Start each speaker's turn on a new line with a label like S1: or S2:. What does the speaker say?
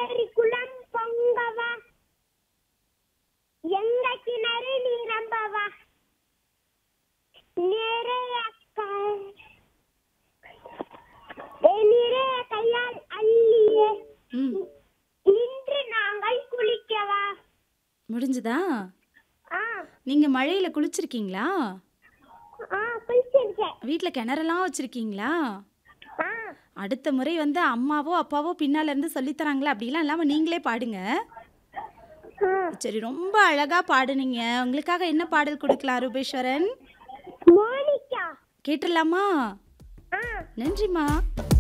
S1: ஏரி குளம் பொங்கவா எங்க கிணறு நிரம்பவா நிறைய க- நிறைய கையால் அள்ளியே
S2: ம்
S1: இன்று நாங்கள் குளிக்கவா
S2: முடிஞ்சுதா
S1: ஆ
S2: நீங்க மழையில குளிச்சிருக்கீங்களா
S1: ஆ குளிச்சிருக்கேன்
S2: வீட்டில் கிணறெல்லாம் வச்சிருக்கீங்களா
S1: ஆ
S2: அடுத்த முறை வந்து அம்மாவோ அப்பாவோ பின்னால இருந்து சொல்லித் தராங்களா அப்படிலாம் இல்லாமல் நீங்களே பாடுங்க
S1: ஆ
S2: சரி ரொம்ப அழகா பாடுனீங்க உங்களுக்காக என்ன பாடல் கொடுக்கலாம் ரூபேஸ்வரன்
S1: மோனிகா
S2: கேட்டுடலாமா
S1: ஆ
S2: நன்றிம்மா